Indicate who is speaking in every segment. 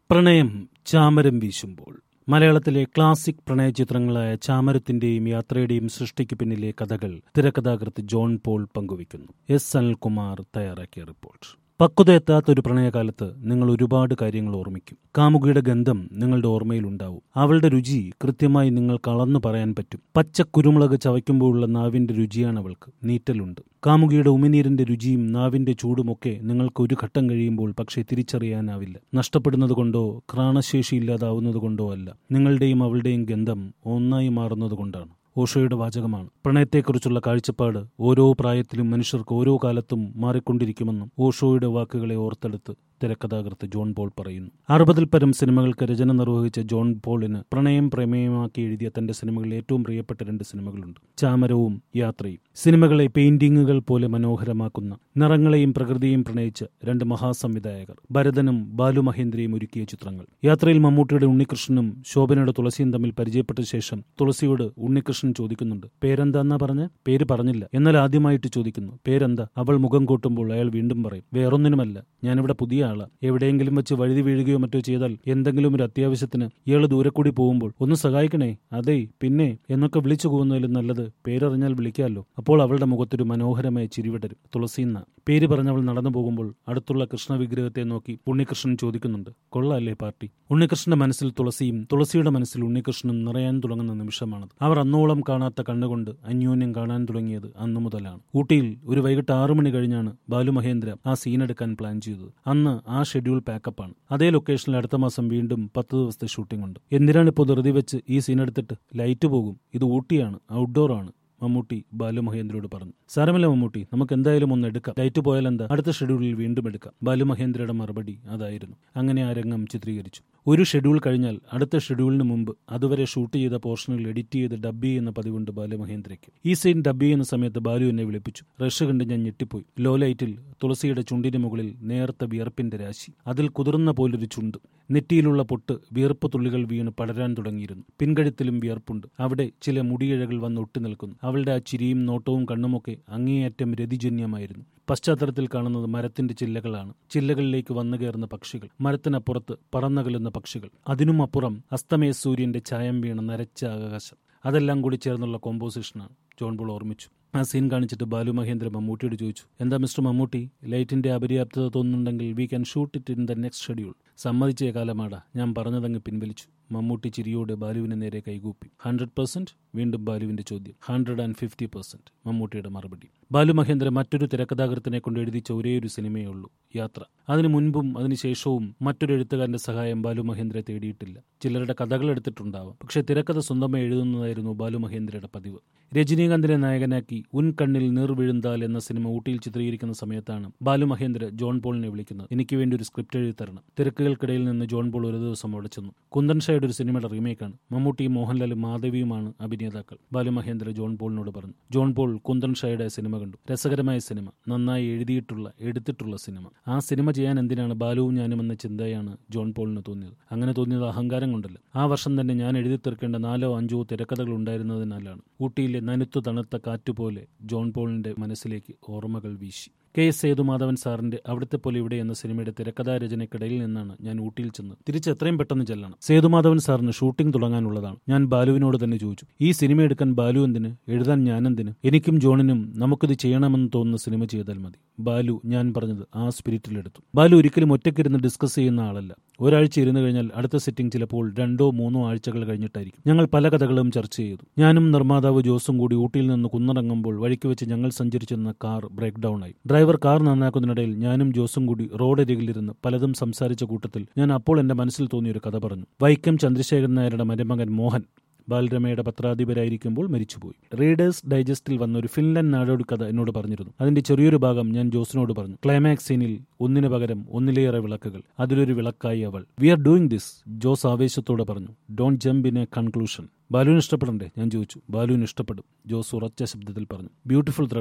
Speaker 1: പ്രണയം ചാമരം വീശുമ്പോൾ മലയാളത്തിലെ ക്ലാസിക് പ്രണയ ചിത്രങ്ങളായ ചാമരത്തിന്റെയും യാത്രയുടെയും സൃഷ്ടിക്ക് പിന്നിലെ കഥകൾ തിരക്കഥാകൃത്ത് ജോൺ പോൾ പങ്കുവയ്ക്കുന്നു എസ് അനിൽകുമാർ തയ്യാറാക്കിയ റിപ്പോർട്ട് പക്വതയെത്താത്ത ഒരു പ്രണയകാലത്ത് നിങ്ങൾ ഒരുപാട് കാര്യങ്ങൾ ഓർമ്മിക്കും കാമുകിയുടെ ഗന്ധം നിങ്ങളുടെ ഓർമ്മയിലുണ്ടാവും അവളുടെ രുചി കൃത്യമായി നിങ്ങൾക്ക് അളന്നു പറയാൻ പറ്റും പച്ച കുരുമുളക് ചവയ്ക്കുമ്പോഴുള്ള നാവിന്റെ രുചിയാണ് അവൾക്ക് നീറ്റലുണ്ട് കാമുകിയുടെ ഉമിനീരിന്റെ രുചിയും നാവിന്റെ ചൂടുമൊക്കെ നിങ്ങൾക്ക് ഒരു ഘട്ടം കഴിയുമ്പോൾ പക്ഷേ തിരിച്ചറിയാനാവില്ല നഷ്ടപ്പെടുന്നത് കൊണ്ടോ ക്രാണശേഷി ഇല്ലാതാവുന്നത് കൊണ്ടോ അല്ല നിങ്ങളുടെയും അവളുടെയും ഗന്ധം ഒന്നായി മാറുന്നത് കൊണ്ടാണ് ഓഷോയുടെ വാചകമാണ് പ്രണയത്തെക്കുറിച്ചുള്ള കാഴ്ചപ്പാട് ഓരോ പ്രായത്തിലും മനുഷ്യർക്ക് ഓരോ കാലത്തും മാറിക്കൊണ്ടിരിക്കുമെന്നും ഓഷോയുടെ വാക്കുകളെ ഓർത്തെടുത്ത് തിരക്കഥാകൃത്ത് ജോൺ പോൾ പറയുന്നു അറുപതിൽ പരം സിനിമകൾക്ക് രചന നിർവഹിച്ച ജോൺ പോളിന് പ്രണയം പ്രമേയമാക്കി എഴുതിയ തന്റെ സിനിമകളിൽ ഏറ്റവും പ്രിയപ്പെട്ട രണ്ട് സിനിമകളുണ്ട് ചാമരവും യാത്രയും സിനിമകളെ പെയിന്റിങ്ങുകൾ പോലെ മനോഹരമാക്കുന്ന നിറങ്ങളെയും പ്രകൃതിയും പ്രണയിച്ച രണ്ട് മഹാസംവിധായകർ ഭരതനും ബാലു മഹേന്ദ്രയും ഒരുക്കിയ ചിത്രങ്ങൾ യാത്രയിൽ മമ്മൂട്ടിയുടെ ഉണ്ണികൃഷ്ണനും ശോഭനയുടെ തുളസിയും തമ്മിൽ പരിചയപ്പെട്ട ശേഷം തുളസിയോട് ഉണ്ണികൃഷ്ണൻ ചോദിക്കുന്നുണ്ട് പേരെന്താന്നാ പറഞ്ഞ പേര് പറഞ്ഞില്ല എന്നാൽ ആദ്യമായിട്ട് ചോദിക്കുന്നു പേരെന്താ അവൾ മുഖം കൂട്ടുമ്പോൾ അയാൾ വീണ്ടും പറയും വേറൊന്നിനുമല്ല ഞാനിവിടെ പുതിയ ആളാ എവിടെയെങ്കിലും വെച്ച് വഴുതി വീഴുകയോ മറ്റോ ചെയ്താൽ എന്തെങ്കിലും ഒരു അത്യാവശ്യത്തിന് ഇയാൾ ദൂരെ കൂടി പോകുമ്പോൾ ഒന്ന് സഹായിക്കണേ അതെ പിന്നെ എന്നൊക്കെ വിളിച്ചു പോകുന്നതിലും നല്ലത് പേരറിഞ്ഞാൽ വിളിക്കാമല്ലോ അപ്പോൾ അവളുടെ മുഖത്തൊരു മനോഹരമായ ചിരിവിടരും തുളസിന്ന പേര് പറഞ്ഞവൾ നടന്നു പോകുമ്പോൾ അടുത്തുള്ള കൃഷ്ണ വിഗ്രഹത്തെ നോക്കി ഉണ്ണികൃഷ്ണൻ ചോദിക്കുന്നുണ്ട് കൊള്ളാല്ലേ പാർട്ടി ഉണ്ണികൃഷ്ണന്റെ മനസ്സിൽ തുളസിയും തുളസിയുടെ മനസ്സിൽ ഉണ്ണികൃഷ്ണനും നിറയാൻ തുടങ്ങുന്ന നിമിഷമാണത് അവർ അന്നോളം കാണാത്ത കണ്ണുകൊണ്ട് അന്യോന്യം കാണാൻ തുടങ്ങിയത് അന്നു മുതലാണ് ഊട്ടിയിൽ ഒരു വൈകിട്ട് ആറു മണി കഴിഞ്ഞാണ് ബാലു മഹേന്ദ്ര ആ സീൻ എടുക്കാൻ പ്ലാൻ ചെയ്തത് അന്ന് ആ ഷെഡ്യൂൾ പാക്കപ്പാണ് അതേ ലൊക്കേഷനിൽ അടുത്ത മാസം വീണ്ടും പത്ത് ദിവസത്തെ ഷൂട്ടിംഗ് ഉണ്ട് എന്തിനാണ് ഇപ്പോൾ ധൃതി വെച്ച് ഈ സീൻ എടുത്തിട്ട് ലൈറ്റ് പോകും ഇത് ഊട്ടിയാണ് ഔട്ട്ഡോർ ആണ് മമ്മൂട്ടി ബാലു മഹേന്ദ്രയോട് പറഞ്ഞു സാരമില്ല മമ്മൂട്ടി നമുക്ക് എന്തായാലും ഒന്ന് എടുക്കാം ലൈറ്റ് പോയാൽ എന്താ അടുത്ത ഷെഡ്യൂളിൽ വീണ്ടും എടുക്കാം ബാലു മഹേന്ദ്രയുടെ മറുപടി അതായിരുന്നു അങ്ങനെ ആ രംഗം ചിത്രീകരിച്ചു ഒരു ഷെഡ്യൂൾ കഴിഞ്ഞാൽ അടുത്ത ഷെഡ്യൂളിന് മുമ്പ് അതുവരെ ഷൂട്ട് ചെയ്ത പോർഷനുകൾ എഡിറ്റ് ചെയ്ത് ഡബ് ചെയ്യുന്ന പതിവുണ്ട് ബാലു മഹേന്ദ്രയ്ക്ക് ഈ സീൻ ഡബ് ചെയ്യുന്ന സമയത്ത് ബാലു എന്നെ വിളിപ്പിച്ചു റഷ് കണ്ട് ഞാൻ ഞെട്ടിപ്പോയി ലോ ലൈറ്റിൽ തുളസിയുടെ ചുണ്ടിന് മുകളിൽ നേർത്ത വിയർപ്പിന്റെ രാശി അതിൽ കുതിർന്ന പോലൊരു ചുണ്ട് നെറ്റിയിലുള്ള പൊട്ട് വിയർപ്പ് തുള്ളികൾ വീണ് പടരാൻ തുടങ്ങിയിരുന്നു പിൻകഴുത്തിലും വിയർപ്പുണ്ട് അവിടെ ചില മുടിയിഴകൾ വന്ന് ഒട്ടി നിൽക്കുന്നു അവളുടെ ആ ചിരിയും നോട്ടവും കണ്ണുമൊക്കെ അങ്ങേയറ്റം രതിജന്യമായിരുന്നു പശ്ചാത്തലത്തിൽ കാണുന്നത് മരത്തിന്റെ ചില്ലകളാണ് ചില്ലകളിലേക്ക് വന്നു കയറുന്ന പക്ഷികൾ മരത്തിനപ്പുറത്ത് പറന്നകലുന്ന പക്ഷികൾ അതിനും അപ്പുറം അസ്തമയ സൂര്യന്റെ ചായം വീണ നരച്ച ആകാശം അതെല്ലാം കൂടി ചേർന്നുള്ള കോമ്പോസിഷനാണ് ജോൺ ബോൾ ഓർമ്മിച്ചു ആ സീൻ കാണിച്ചിട്ട് ബാലു മഹേന്ദ്ര മമ്മൂട്ടിയോട് ചോദിച്ചു എന്താ മിസ്റ്റർ മമ്മൂട്ടി ലൈറ്റിന്റെ അപര്യാപ്തത തോന്നുന്നുണ്ടെങ്കിൽ we can shoot it in the next schedule സമ്മതിച്ച കാലമാടാ ഞാൻ പറഞ്ഞതങ്ങ് പിൻവലിച്ചു മമ്മൂട്ടി ചിരിയോടെ ബാലുവിന് നേരെ കൈകൂപ്പി ഹൺഡ്രഡ് പെർസെന്റ് വീണ്ടും ബാലുവിന്റെ ചോദ്യം ഹൺഡ്രഡ് ആൻഡ് ഫിഫ്റ്റി പെർസെന്റ് മമ്മൂട്ടിയുടെ മറുപടി ബാലു മഹേന്ദ്ര മറ്റൊരു തിരക്കഥാകൃത്തിനെ കൊണ്ട് എഴുതിച്ച ഒരേയൊരു സിനിമയേ ഉള്ളൂ യാത്ര അതിനു മുൻപും അതിനുശേഷവും മറ്റൊരു എഴുത്തുകാരന്റെ സഹായം ബാലു മഹേന്ദ്ര തേടിയിട്ടില്ല ചിലരുടെ കഥകൾ എടുത്തിട്ടുണ്ടാവാം പക്ഷേ തിരക്കഥ സ്വന്തമായി എഴുതുന്നതായിരുന്നു ബാലു മഹേന്ദ്രയുടെ പതിവ് രജനീകാന്തിനെ നായകനാക്കി ഉൻ കണ്ണിൽ നീർ വീഴുന്താൽ എന്ന സിനിമ ഊട്ടിയിൽ ചിത്രീകരിക്കുന്ന സമയത്താണ് ബാലു മഹേന്ദ്ര ജോൺ പോളിനെ വിളിക്കുന്നത് എനിക്ക് വേണ്ടി ഒരു സ്ക്രിപ്റ്റ് എഴുതി തരണം തിരക്കുകൾക്കിടയിൽ നിന്ന് ജോൺ പോൾ ഒരു ദിവസം അവിടെ ചെന്നു കുന്ദൻ ഷായുടെ ഒരു സിനിമയുടെ റീമേക്കാണ് മമ്മൂട്ടിയും മോഹൻലാലും മാധവിയുമാണ് അഭിനേതാക്കൾ ബാലു മഹേന്ദ്ര ജോൺ പോളിനോട് പറഞ്ഞു ജോൺ പോൾ കുന്ദൻ ഷായുടെ സിനിമ കണ്ടു രസകരമായ സിനിമ നന്നായി എഴുതിയിട്ടുള്ള എടുത്തിട്ടുള്ള സിനിമ ആ സിനിമ ചെയ്യാൻ എന്തിനാണ് ബാലുവും ഞാനും എന്ന ചിന്തയാണ് ജോൺ പോളിന് തോന്നിയത് അങ്ങനെ തോന്നിയത് അഹങ്കാരം കൊണ്ടല്ല ആ വർഷം തന്നെ ഞാൻ എഴുതി തീർക്കേണ്ട നാലോ അഞ്ചോ തിരക്കഥകൾ ഉണ്ടായിരുന്നതിനാലാണ് ഊട്ടിയിലെ നനുത്തു തണുത്ത കാറ്റുപോലെ ജോൺ പോളിന്റെ മനസ്സിലേക്ക് ഓർമ്മകൾ വീശി കെ എസ് സേതുമാധവൻ സാറിന്റെ അവിടുത്തെ പോലെ ഇവിടെ എന്ന സിനിമയുടെ തിരക്കഥാ രചനയ്ക്കിടയിൽ നിന്നാണ് ഞാൻ ഊട്ടിയിൽ ചെന്നത് തിരിച്ച് എത്രയും പെട്ടെന്ന് ചെല്ലണം സേതുമാധവൻ സാറിന് ഷൂട്ടിംഗ് തുടങ്ങാനുള്ളതാണ് ഞാൻ ബാലുവിനോട് തന്നെ ചോദിച്ചു ഈ സിനിമ എടുക്കാൻ ബാലു എന്തിന് എഴുതാൻ ഞാനെന്തിന് എനിക്കും ജോണിനും നമുക്കിത് ചെയ്യണമെന്ന് തോന്നുന്ന സിനിമ ചെയ്താൽ മതി ബാലു ഞാൻ പറഞ്ഞത് ആ സ്പിരിറ്റിലെടുത്തു ബാലു ഒരിക്കലും ഒറ്റയ്ക്കിരുന്ന് ഡിസ്കസ് ചെയ്യുന്ന ആളല്ല ഒരാഴ്ച ഇരുന്നു കഴിഞ്ഞാൽ അടുത്ത സെറ്റിംഗ് ചിലപ്പോൾ രണ്ടോ മൂന്നോ ആഴ്ചകൾ കഴിഞ്ഞിട്ടായിരിക്കും ഞങ്ങൾ പല കഥകളും ചർച്ച ചെയ്തു ഞാനും നിർമ്മാതാവ് ജോസും കൂടി ഊട്ടിയിൽ നിന്ന് കുന്നിറങ്ങുമ്പോൾ വഴിക്ക് വെച്ച് ഞങ്ങൾ സഞ്ചരിച്ചിരുന്ന കാർ ബ്രേക്ക് ഡൌൺ ആയി ഡ്രൈവർ കാർ നന്നാക്കുന്നതിനിടയിൽ ഞാനും ജോസും കൂടി റോഡരികിലിരുന്ന് പലതും സംസാരിച്ച കൂട്ടത്തിൽ ഞാൻ അപ്പോൾ എന്റെ മനസ്സിൽ തോന്നിയൊരു കഥ പറഞ്ഞു വൈക്കം ചന്ദ്രശേഖരൻ നായരുടെ മരുമകൻ മോഹൻ ബാലരമയുടെ പത്രാധിപരായിരിക്കുമ്പോൾ മരിച്ചുപോയി റീഡേഴ്സ് ഡൈജസ്റ്റിൽ വന്ന ഒരു ഫിൻലൻഡ് നാടോടി കഥ എന്നോട് പറഞ്ഞിരുന്നു അതിന്റെ ചെറിയൊരു ഭാഗം ഞാൻ ജോസിനോട് പറഞ്ഞു ക്ലൈമാക്സ് സീനിൽ ഒന്നിനു പകരം ഒന്നിലേറെ വിളക്കുകൾ അതിലൊരു വിളക്കായി അവൾ we are doing this Jose ആവേശത്തോടെ പറഞ്ഞു don't jump in a conclusion ബാലുവിന് ഇഷ്ടപ്പെടണ്ടേ ഞാൻ ചോദിച്ചു ബാലുവിന് ഇഷ്ടപ്പെടും ജോസ് ഉറച്ച ശബ്ദത്തിൽ പറഞ്ഞു ബ്യൂട്ടിഫുൾ ത്രെഡാണ്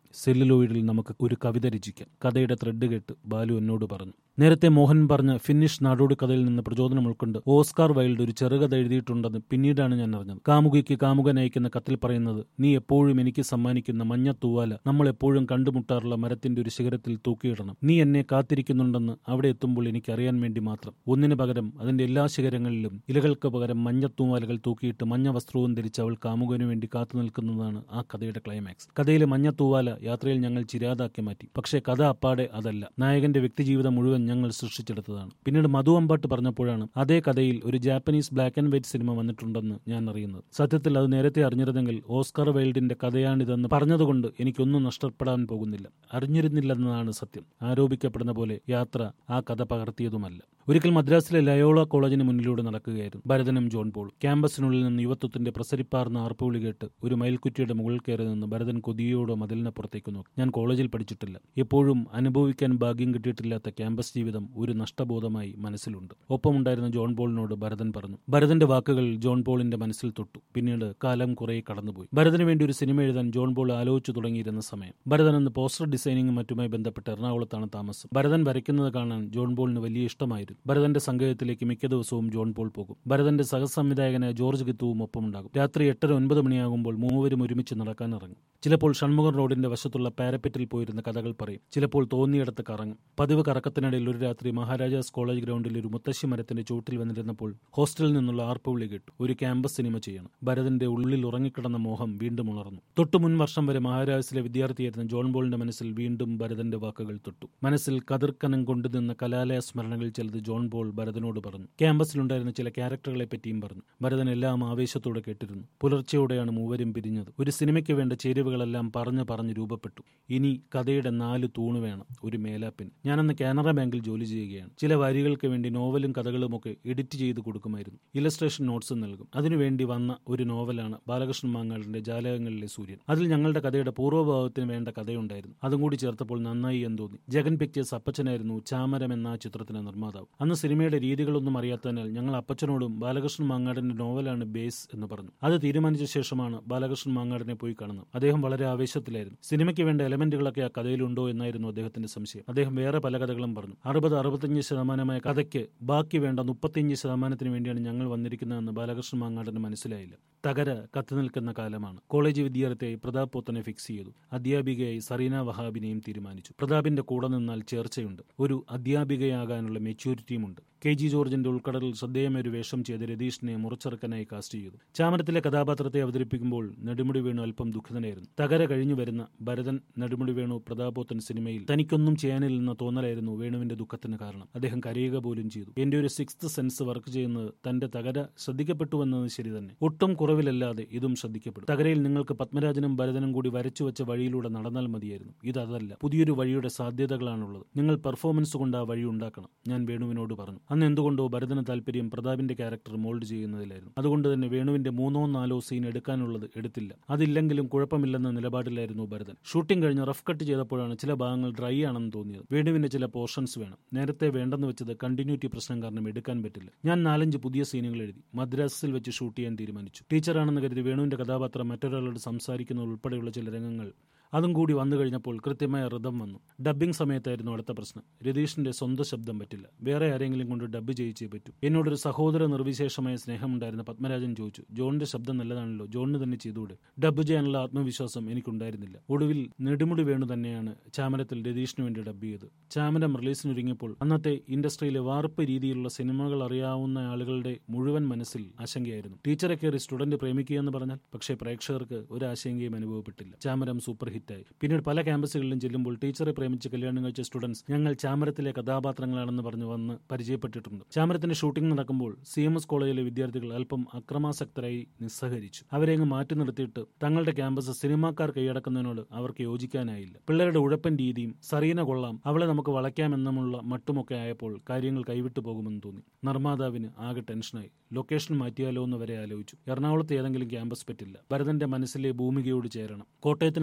Speaker 1: സെല്ലുലോയിഡിൽ നമുക്ക് ഒരു കവിത രചിക്കാം കഥയുടെ ത്രെഡ് കേട്ട് ബാലു എന്നോട് പറഞ്ഞു നേരത്തെ മോഹൻ പറഞ്ഞ ഫിന്നിഷ് നാടോടി കഥയിൽ നിന്ന് പ്രചോദനം ഉൾക്കൊണ്ട് ഓസ്കാർ വൈൽഡ് ഒരു ചെറുകഥ എഴുതിയിട്ടുണ്ടെന്ന് പിന്നീടാണ് ഞാൻ അറിഞ്ഞത് കാമുകിക്ക് കാമുകൻ അയക്കുന്ന കത്തിൽ പറയുന്നത് നീ എപ്പോഴും എനിക്ക് സമ്മാനിക്കുന്ന മഞ്ഞ തൂവാല നമ്മൾ എപ്പോഴും കണ്ടുമുട്ടാറുള്ള മരത്തിന്റെ ഒരു ശിഖരത്തിൽ തൂക്കിയിടണം നീ എന്നെ കാത്തിരിക്കുന്നുണ്ടെന്ന് അവിടെ എത്തുമ്പോൾ എനിക്ക് അറിയാൻ വേണ്ടി മാത്രം ഒന്നിനു പകരം അതിന്റെ എല്ലാ ശിഖരങ്ങളിലും ഇലകൾക്ക് പകരം മഞ്ഞ തൂവാലകൾ തൂക്കിയിട്ട് മഞ്ഞ വസ്ത്രവും ധരിച്ച് അവൾ കാമുകനു വേണ്ടി കാത്തു നിൽക്കുന്നതാണ് ആ കഥയുടെ ക്ലൈമാക്സ് കഥയിലെ മഞ്ഞ തൂവാല യാത്രയിൽ ഞങ്ങൾ ചിരാതാക്കി മാറ്റി പക്ഷേ കഥ അപ്പാടെ അതല്ല നായകന്റെ വ്യക്തിജീവിതം മുഴുവൻ ഞങ്ങൾ സൃഷ്ടിച്ചെടുത്തതാണ് പിന്നീട് മധു അമ്പാട്ട് പറഞ്ഞപ്പോഴാണ് അതേ കഥയിൽ ഒരു Japanese black and white cinema വന്നിട്ടുണ്ടെന്ന് ഞാൻ അറിയുന്നത് സത്യത്തിൽ അത് നേരത്തെ അറിഞ്ഞിരുന്നെങ്കിൽ ഓസ്കാർ വൈൽഡിന്റെ കഥയാണിതെന്ന് പറഞ്ഞതുകൊണ്ട് എനിക്കൊന്നും നഷ്ടപ്പെടാൻ പോകുന്നില്ല അറിഞ്ഞിരുന്നില്ലെന്നതാണ് സത്യം ആരോപിക്കപ്പെടുന്ന പോലെ യാത്ര ആ കഥ പകർത്തിയതുമല്ല ഒരിക്കൽ മദ്രാസിലെ ലയോള കോളേജിന് മുന്നിലൂടെ നടക്കുകയായിരുന്നു ഭരതനും ജോൺ പോൾ ക്യാമ്പസിനുള്ളിൽ നിന്ന് യുവത്വത്തിന്റെ പ്രസരിപ്പാർന്ന ആർപ്പുവിളി കേട്ട് ഒരു മയിൽക്കുറ്റിയുടെ മുകളിൽ കയറി നിന്ന് ഭരതൻ കൊതിയോടെ മതിലിനപ്പുറത്തേക്ക് നോക്കി ഞാൻ കോളേജിൽ പഠിച്ചിട്ടില്ല എപ്പോഴും അനുഭവിക്കാൻ ഭാഗ്യം കിട്ടിയിട്ടില്ലാത്ത ക്യാമ്പസ് ജീവിതം ഒരു നഷ്ടബോധമായി മനസ്സിലുണ്ട് ഒപ്പമുണ്ടായിരുന്ന ജോൺ പോളിനോട് ഭരതൻ പറഞ്ഞു ഭരതന്റെ വാക്കുകൾ ജോൺ പോളിന്റെ മനസ്സിൽ തൊട്ടു പിന്നീട് കാലം കുറെ കടന്നുപോയി ഭരതന് വേണ്ടി ഒരു സിനിമ എഴുതാൻ ജോൺ പോൾ ആലോചിച്ചു തുടങ്ങിയിരുന്ന സമയം ഭരതൻ അന്ന് പോസ്റ്റർ ഡിസൈനിങ്ങും മറ്റുമായി ബന്ധപ്പെട്ട് എറണാകുളത്താണ് താമസം ഭരതൻ വരയ്ക്കുന്നത് കാണാൻ ജോൺ പോളിന് വലിയ ഇഷ്ടമായിരുന്നു ഭരതന്റെ സംഗീതത്തിലേക്ക് മിക്ക ദിവസവും ജോൺ പോൾ പോകും ഭരതന്റെ സഹസംവിധായകനായ ജോർജ് ഗിത്തുവും ഒപ്പമുണ്ടാകും രാത്രി എട്ടര ഒൻപത് മണിയാകുമ്പോൾ മൂവരും ഒരുമിച്ച് നടക്കാൻ ഇറങ്ങും ചിലപ്പോൾ ഷൺമുഖം റോഡിന്റെ വശത്തുള്ള പാരപ്പറ്റിൽ പോയിരുന്ന കഥകൾ പറയും ചിലപ്പോൾ തോന്നിയിടത്ത് കറങ്ങും പതിവ് കറക്കത്തിനിടയിൽ ഒരു രാത്രി മഹാരാജാസ് കോളേജ് ഗ്രൗണ്ടിൽ ഒരു മുത്തശ്ശി മരത്തിന്റെ ചൂട്ടിൽ വന്നിരുന്നപ്പോൾ ഹോസ്റ്റലിൽ നിന്നുള്ള ആർപ്പുവിളി കേട്ടു ഒരു ക്യാമ്പസ് സിനിമ ചെയ്യണം ഭരതന്റെ ഉള്ളിൽ ഉറങ്ങിക്കിടന്ന മോഹം വീണ്ടും ഉണർന്നു തൊട്ടു മുൻ വർഷം വരെ മഹാരാജാസിലെ വിദ്യാർത്ഥിയായിരുന്ന ജോൺ ബോളിന്റെ മനസ്സിൽ വീണ്ടും ഭരതന്റെ വാക്കുകൾ തൊട്ടു മനസ്സിൽ കതിർക്കനം കൊണ്ടുനിന്ന കലാലയ സ്മരണകൾ ചിലത് ജോൺ ബോൾ ഭരതനോട് പറഞ്ഞു ക്യാമ്പസിലുണ്ടായിരുന്ന ചില ക്യാരക്ടറുകളെ പറ്റിയും പറഞ്ഞു ഭരതൻ എല്ലാം ആവേശത്തോടെ കേട്ടിരുന്നു പുലർച്ചെയോടെയാണ് മൂവരും പിരിഞ്ഞത് ഒരു സിനിമയ്ക്ക് വേണ്ട ചേരുവകളെല്ലാം പറഞ്ഞു പറഞ്ഞു രൂപപ്പെട്ടു ഇനി കഥയുടെ നാല് തൂണ് വേണം ഒരു മേലാപ്പിന് ഞാനന്ന് കാനറ ബാങ്കിൽ ജോലി ചെയ്യുകയാണ് ചില വരികൾക്ക് വേണ്ടി നോവലും കഥകളും ഒക്കെ എഡിറ്റ് ചെയ്ത് കൊടുക്കുമായിരുന്നു ഇലസ്ട്രേഷൻ നോട്ട്സും നൽകും അതിനുവേണ്ടി വന്ന ഒരു നോവലാണ് ബാലകൃഷ്ണൻ മാങ്ങാടിന്റെ ജാലകങ്ങളിലെ സൂര്യൻ അതിൽ ഞങ്ങളുടെ കഥയുടെ പൂർവ്വഭാഗത്തിന് വേണ്ട കഥയുണ്ടായിരുന്നു അതും കൂടി ചേർത്തപ്പോൾ നന്നായി എന്ന് തോന്നി ജഗൻ പിക്ചേഴ്സ് അപ്പച്ചനായിരുന്നു ചാമരം എന്ന ആ ചിത്രത്തിന്റെ നിർമ്മാതാവ് അന്ന് സിനിമയുടെ രീതികളൊന്നും അറിയാത്തതിനാൽ ഞങ്ങൾ അപ്പച്ചനോടും ബാലകൃഷ്ണൻ മാങ്ങാടിന്റെ നോവലാണ് ബേസ് എന്ന് പറഞ്ഞു അത് തീരുമാനിച്ച ശേഷമാണ് ബാലകൃഷ്ണൻ മാങ്ങാടിനെ പോയി കാണുന്നത് അദ്ദേഹം വളരെ ആവേശത്തിലായിരുന്നു സിനിമയ്ക്ക് വേണ്ട എലമെന്റുകളൊക്കെ ആ കഥയിലുണ്ടോ എന്നായിരുന്നു അദ്ദേഹത്തിന്റെ സംശയം അദ്ദേഹം വേറെ പല കഥകളും പറഞ്ഞു അറുപത് അറുപത്തഞ്ച് ശതമാനമായ കഥയ്ക്ക് ബാക്കി വേണ്ട മുപ്പത്തിയഞ്ച് ശതമാനത്തിന് വേണ്ടിയാണ് ഞങ്ങൾ വന്നിരിക്കുന്നതെന്ന് ബാലകൃഷ്ണൻ മാങ്ങാടിന് മനസ്സിലായില്ല തകര കത്തി നിൽക്കുന്ന കാലമാണ് കോളേജ് വിദ്യാർത്ഥിയായി പ്രതാപ് പോത്തനെ ഫിക്സ് ചെയ്തു അധ്യാപികയായി സറീന വഹാബിനെയും തീരുമാനിച്ചു പ്രതാപിന്റെ കൂടെ നിന്നാൽ ചേർച്ചയുണ്ട് ഒരു അധ്യാപികയാകാനുള്ള മെച്യൂരിറ്റിയുമുണ്ട് കെ ജി ജോർജിന്റെ ഉൾക്കടലിൽ ശ്രദ്ധേയമായ ഒരു വേഷം ചെയ്ത് രതീഷിനെ മുറച്ചെറുക്കനായി കാസ്റ്റ് ചെയ്തു ചാമരത്തിലെ കഥാപാത്രത്തെ അവതരിപ്പിക്കുമ്പോൾ നെടുമുടി വേണു അല്പം ദുഃഖിതനായിരുന്നു തകര കഴിഞ്ഞു വരുന്ന ഭരതൻ നെടുമുടി വേണു പ്രതാപോത്തൻ സിനിമയിൽ തനിക്കൊന്നും ചെയ്യാനില്ലെന്ന തോന്നലായിരുന്നു വേണുവിന്റെ ദുഃഖത്തിന് കാരണം അദ്ദേഹം കരയുക പോലും ചെയ്തു എന്റെ ഒരു സിക്സ്ത് സെൻസ് വർക്ക് ചെയ്യുന്നത് തന്റെ തകര ശ്രദ്ധിക്കപ്പെട്ടുവെന്നത് ശരി തന്നെ ഒട്ടും കുറവിലല്ലാതെ ഇതും ശ്രദ്ധിക്കപ്പെടും തകരയിൽ നിങ്ങൾക്ക് പത്മരാജനും ഭരതനും കൂടി വരച്ചു വെച്ച വഴിയിലൂടെ നടന്നാൽ മതിയായിരുന്നു ഇതല്ല പുതിയൊരു വഴിയുടെ സാധ്യതകളാണുള്ളത് നിങ്ങൾ പെർഫോമൻസ് കൊണ്ട് ആ വഴി ഉണ്ടാക്കണം ഞാൻ വേണുവിനോട് പറഞ്ഞു അന്ന് എന്തുകൊണ്ടോ ഭരതന് താല്പര്യം പ്രതാപിന്റെ ക്യാരക്ടർ മോൾഡ് ചെയ്യുന്നതിലായിരുന്നു അതുകൊണ്ട് തന്നെ വേണുവിന്റെ മൂന്നോ നാലോ സീൻ എടുക്കാനുള്ളത് എടുത്തില്ല അതില്ലെങ്കിലും കുഴപ്പമില്ലെന്ന നിലപാടിലായിരുന്നു ഭരതൻ ഷൂട്ടിംഗ് കഴിഞ്ഞ് റഫ് കട്ട് ചെയ്തപ്പോഴാണ് ചില ഭാഗങ്ങൾ ഡ്രൈ ആണെന്ന് തോന്നിയത് വേണുവിന്റെ ചില പോർഷൻസ് വേണം നേരത്തെ വേണ്ടെന്ന് വെച്ചത് കണ്ടിന്യൂറ്റി പ്രശ്നം കാരണം എടുക്കാൻ പറ്റില്ല ഞാൻ നാലഞ്ച് പുതിയ സീനുകൾ എഴുതി മദ്രാസിൽ വെച്ച് ഷൂട്ട് ചെയ്യാൻ തീരുമാനിച്ചു ടീച്ചറാണെന്ന് കരുതി വേണുവിന്റെ കഥാപാത്രം മറ്റൊരാളോട് സംസാരിക്കുന്നത് ഉൾപ്പെടെയുള്ള ചില രംഗങ്ങൾ അതും കൂടി വന്നു കഴിഞ്ഞപ്പോൾ കൃത്യമായ ഋതം വന്നു ഡബ്ബിംഗ് സമയത്തായിരുന്നു അടുത്ത പ്രശ്നം രതീഷിന്റെ സ്വന്തം ശബ്ദം പറ്റില്ല വേറെ ആരെങ്കിലും കൊണ്ട് ഡബ്ബ് ചെയ്യിച്ചേ പറ്റൂ എന്നോടൊരു സഹോദര നിർവിശേഷമായ സ്നേഹമുണ്ടായിരുന്ന പത്മരാജൻ ചോദിച്ചു ജോണിന്റെ ശബ്ദം നല്ലതാണല്ലോ ജോണിന് തന്നെ ചെയ്തുകൂടെ ഡബ്ബ് ചെയ്യാനുള്ള ആത്മവിശ്വാസം എനിക്കുണ്ടായിരുന്നില്ല ഒടുവിൽ നെടുമുടി വേണു തന്നെയാണ് ചാമരത്തിൽ രതീഷിന് വേണ്ടി ഡബ്ബ് ചെയ്ത് ചാമരം റിലീസിനൊരുങ്ങിയപ്പോൾ അന്നത്തെ ഇൻഡസ്ട്രിയിലെ വാർപ്പ് രീതിയിലുള്ള സിനിമകൾ അറിയാവുന്ന ആളുകളുടെ മുഴുവൻ മനസ്സിൽ ആശങ്കയായിരുന്നു ടീച്ചറെ കയറി സ്റ്റുഡന്റ് പ്രേമിക്കുക എന്ന് പറഞ്ഞാൽ പക്ഷേ പ്രേക്ഷകർക്ക് ഒരു ആശങ്കയും അനുഭവപ്പെട്ടില്ല ചാമരം സൂപ്പർ ഹിറ്റായി പിന്നീട് പല ക്യാമ്പസുകളിലും ചെല്ലുമ്പോൾ ടീച്ചറെ പ്രേമിച്ച് കല്യാണം കഴിച്ച സ്റ്റുഡൻസ് ഞങ്ങൾ ചാമരത്തിലെ കഥാപാത്രങ്ങളാണെന്ന് പറഞ്ഞു വന്ന് പരിചയപ്പെട്ടിട്ടുണ്ട് ചാമരത്തിന്റെ ഷൂട്ടിംഗ് നടക്കുമ്പോൾ സി എം എസ് കോളേജിലെ വിദ്യാർത്ഥികൾ അല്പം അക്രമാസക്തരായി നിസ്സഹരിച്ചു അവരെ അങ്ങ് മാറ്റി നിർത്തിയിട്ട് തങ്ങളുടെ ക്യാമ്പസ് സിനിമാക്കാർ കൈയടക്കുന്നതിനോട് അവർക്ക് യോജിക്കാനായില്ല പിള്ളേരുടെ ഉഴപ്പൻ രീതിയും സറീന കൊള്ളാം അവളെ നമുക്ക് വളയ്ക്കാമെന്നുമുള്ള മട്ടുമൊക്കെ ആയപ്പോൾ കാര്യങ്ങൾ കൈവിട്ടു പോകുമെന്ന് തോന്നി നിർമ്മാതാവിന് ആകെ ടെൻഷനായി ലൊക്കേഷൻ മാറ്റിയാലോ എന്ന് വരെ ആലോചിച്ചു എറണാകുളത്ത് ഏതെങ്കിലും ക്യാമ്പസ് പറ്റില്ല ഭരതന്റെ മനസ്സിലെ ഭൂമികയോട് ചേരണം കോട്ടയത്തിനടുത്തൊരു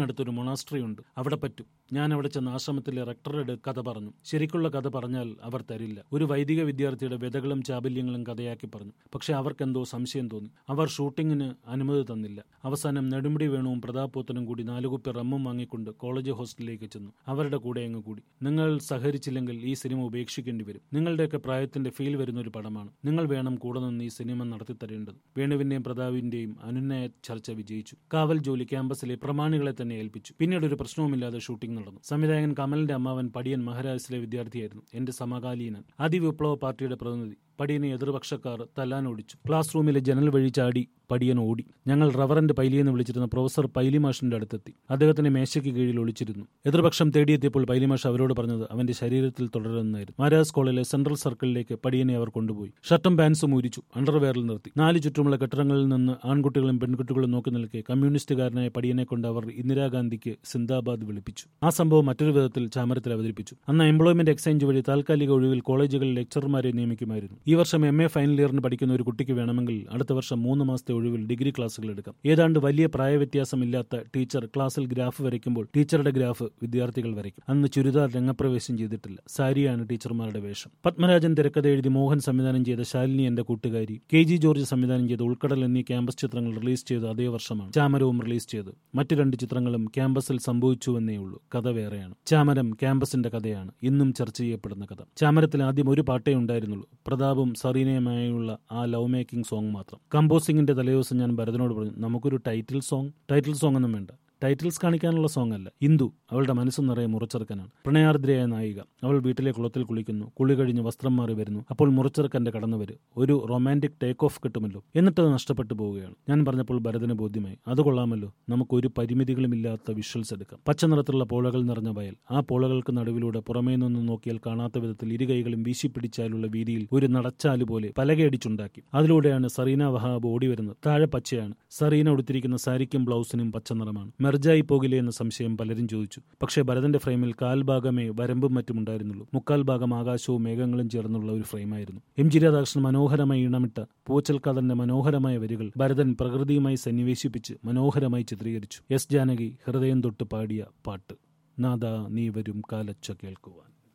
Speaker 1: മൊണാസ്ട്രി ഉണ്ട് അവിടെ പറ്റും ഞാൻ അവിടെ ചെന്ന് ആശ്രമത്തിലെ റെക്ടറുടെ കഥ പറഞ്ഞു ശരിക്കുള്ള കഥ പറഞ്ഞാൽ അവർ തരില്ല ഒരു വൈദിക വിദ്യാർത്ഥിയുടെ വ്യതകളും ചാബല്യങ്ങളും കഥയാക്കി പറഞ്ഞു പക്ഷെ അവർക്കെന്തോ സംശയം തോന്നി അവർ ഷൂട്ടിങ്ങിന് അനുമതി തന്നില്ല അവസാനം നെടുമുടി വേണുവും പ്രതാപോത്തനും കൂടി നാലുകുപ്പി റമ്മും വാങ്ങിക്കൊണ്ട് കോളേജ് ഹോസ്റ്റലിലേക്ക് ചെന്നു അവരുടെ കൂടെ അങ്ങ് കൂടി നിങ്ങൾ സഹകരിച്ചില്ലെങ്കിൽ ഈ സിനിമ ഉപേക്ഷിക്കേണ്ടി വരും നിങ്ങളുടെയൊക്കെ പ്രായത്തിന്റെ ഫീൽ വരുന്ന ഒരു പടമാണ് നിങ്ങൾ വേണം കൂടെ നിന്ന് ഈ സിനിമ നടത്തി തരേണ്ടത് വേണുവിന്റെയും പ്രതാപിന്റെയും അനുനയ ചർച്ച വിജയിച്ചു കാവൽ ജോലി ക്യാമ്പസിലെ പ്രമാണികളെ തന്നെ ഏൽപ്പിച്ചു പിന്നീട് ഒരു പ്രശ്നവുമില്ലാതെ ഷൂട്ടിംഗ് നടന്നു സംവിധായകൻ കമലിന്റെ അമ്മാവൻ പടിയൻ മഹാരാജസിലെ വിദ്യാർത്ഥിയായിരുന്നു എന്റെ സമകാലീനൻ അതിവിപ്ലവ പാർട്ടിയുടെ പ്രതിനിധി പടിയനെ എതിർപക്ഷക്കാർ തല്ലാനോടിച്ചു ക്ലാസ് റൂമിലെ ജനൽ വഴി ചാടി പടിയൻ ഓടി ഞങ്ങൾ റവറന്റ് പൈലിയെന്ന് വിളിച്ചിരുന്ന പ്രൊഫസർ പൈലിമാഷിന്റെ അടുത്തെത്തി അദ്ദേഹത്തിന്റെ മേശയ്ക്ക് കീഴിൽ ഒളിച്ചിരുന്നു എതിർപക്ഷം തേടിയെത്തിയപ്പോൾ പൈലിമാഷ് അവരോട് പറഞ്ഞത് അവന്റെ ശരീരത്തിൽ തുടരുന്നതായിരുന്നു മഹാരാജ് കോളേജിലെ സെൻട്രൽ സർക്കിളിലേക്ക് പടിയനെ അവർ കൊണ്ടുപോയി ഷർട്ടും പാൻസും ഊരിച്ചു അണ്ടർവെയറിൽ നിർത്തി നാല് ചുറ്റുമുള്ള കെട്ടിടങ്ങളിൽ നിന്ന് ആൺകുട്ടികളും പെൺകുട്ടികളും നോക്കി നിൽക്കെ കമ്മ്യൂണിസ്റ്റുകാരനായ പടിയനെ കൊണ്ട് അവർ ഇന്ദിരാഗാന്ധിക്ക് സിന്ദാബാദ് വിളിപ്പിച്ചു ആ സംഭവം മറ്റൊരു വിധത്തിൽ ചാമരത്തിൽ അവതരിപ്പിച്ചു അന്ന് എംപ്ലോയ്മെന്റ് എക്സ്ചേഞ്ച് വഴി താൽക്കാലിക ഒഴിവിൽ കോളേജുകളിൽ ലെക്ചർമാരെ നിയമിക്കുമായിരുന്നു ഈ വർഷം എം എ ഫൈനൽ ഇയറിന് പഠിക്കുന്ന ഒരു കുട്ടിക്ക് വേണമെങ്കിൽ അടുത്ത വർഷം മൂന്ന് മാസത്തെ ഒഴിവിൽ ഡിഗ്രി ക്ലാസ്സുകൾ എടുക്കാം ഏതാണ്ട് വലിയ പ്രായവ്യത്യാസമില്ലാത്ത ടീച്ചർ ക്ലാസ്സിൽ ഗ്രാഫ് വരയ്ക്കുമ്പോൾ ടീച്ചറുടെ ഗ്രാഫ് വിദ്യാർത്ഥികൾ വരയ്ക്കും അന്ന് ചുരിദാർ രംഗപ്രവേശം ചെയ്തിട്ടില്ല സാരിയാണ് ടീച്ചർമാരുടെ വേഷം പത്മരാജൻ തിരക്കഥ എഴുതി മോഹൻ സംവിധാനം ചെയ്ത ശാലിനി എന്റെ കൂട്ടുകാരി കെ ജി ജോർജ് സംവിധാനം ചെയ്ത ഉൾക്കടൽ എന്നീ ക്യാമ്പസ് ചിത്രങ്ങൾ റിലീസ് ചെയ്ത അതേ വർഷമാണ് ചാമരവും റിലീസ് ചെയ്ത് മറ്റു രണ്ട് ചിത്രങ്ങളും ക്യാമ്പസിൽ സംഭവിച്ചുവെന്നേ ഉള്ളൂ കഥ വേറെയാണ് ചാമരം ക്യാമ്പസിന്റെ കഥയാണ് ഇന്നും ചർച്ച ചെയ്യപ്പെടുന്ന കഥ ചാമരത്തിൽ ആദ്യം ഒരു പാട്ടേ ഉണ്ടായിരുന്നുള്ളൂ പ്രതാപും സറീനയുമായുള്ള ആ ലവ് മേക്കിംഗ് സോങ് മാത്രം കമ്പോസിംഗിന്റെ തലേദിവസം ഞാൻ ഭരതനോട് പറഞ്ഞു നമുക്കൊരു ടൈറ്റിൽ സോങ് ടൈറ്റിൽ സോങ് ഒന്നും വേണ്ട ടൈറ്റിൽസ് കാണിക്കാനുള്ള സോങ് അല്ല ഇന്ദു അവളുടെ മനസ്സ് നിറയെ മുറച്ചെറുക്കനാണ് പ്രണയാർദ്രയായ നായിക അവൾ വീട്ടിലെ കുളത്തിൽ കുളിക്കുന്നു കുളി കഴിഞ്ഞ് വസ്ത്രം മാറി വരുന്നു അപ്പോൾ മുറച്ചെറുക്കന്റെ കടന്നു വരും ഒരു റൊമാൻറ്റിക് ടേക്ക് ഓഫ് കിട്ടുമല്ലോ എന്നിട്ടത് നഷ്ടപ്പെട്ടു പോവുകയാണ് ഞാൻ പറഞ്ഞപ്പോൾ ഭരതന് ബോധ്യമായി അത് കൊള്ളാമല്ലോ നമുക്ക് ഒരു പരിമിതികളുമില്ലാത്ത വിഷ്വൽസ് എടുക്കാം പച്ച നിറത്തിലുള്ള പോളകൾ നിറഞ്ഞ വയൽ ആ പോളകൾക്ക് നടുവിലൂടെ പുറമേ നിന്ന് നോക്കിയാൽ കാണാത്ത വിധത്തിൽ ഇരു കൈകളും വീശി പിടിച്ചാലുള്ള വീതിയിൽ ഒരു നടച്ചാല് പോലെ പലകയടിച്ചുണ്ടാക്കി അതിലൂടെയാണ് സറീന വഹാബ് ഓടി വരുന്നത് താഴെ പച്ചയാണ് സറീന ഉടുത്തിരിക്കുന്ന സാരിക്കും ബ്ലൗസിനും പച്ച നിറമാണ് മെർജായി പോകില്ലേ എന്ന സംശയം പലരും ചോദിച്ചു പക്ഷേ ഭരതന്റെ ഫ്രെയിമിൽ കാൽഭാഗമേ വരമ്പും മറ്റും ഉണ്ടായിരുന്നുള്ളൂ മുക്കാൽ ഭാഗം ആകാശവും മേഘങ്ങളും ചേർന്നുള്ള ഒരു ഫ്രെയിമായിരുന്നു എം ജി രാധാകൃഷ്ണൻ മനോഹരമായി ഇണമിട്ട പൂച്ചൽ കഥന്റെ മനോഹരമായ വരികൾ ഭരതൻ പ്രകൃതിയുമായി സന്നിവേശിപ്പിച്ച് മനോഹരമായി ചിത്രീകരിച്ചു എസ് ജാനകി ഹൃദയം തൊട്ട് പാടിയ പാട്ട് നാദാ നീ വരും കാലച്ച കേൾക്കുവാൻ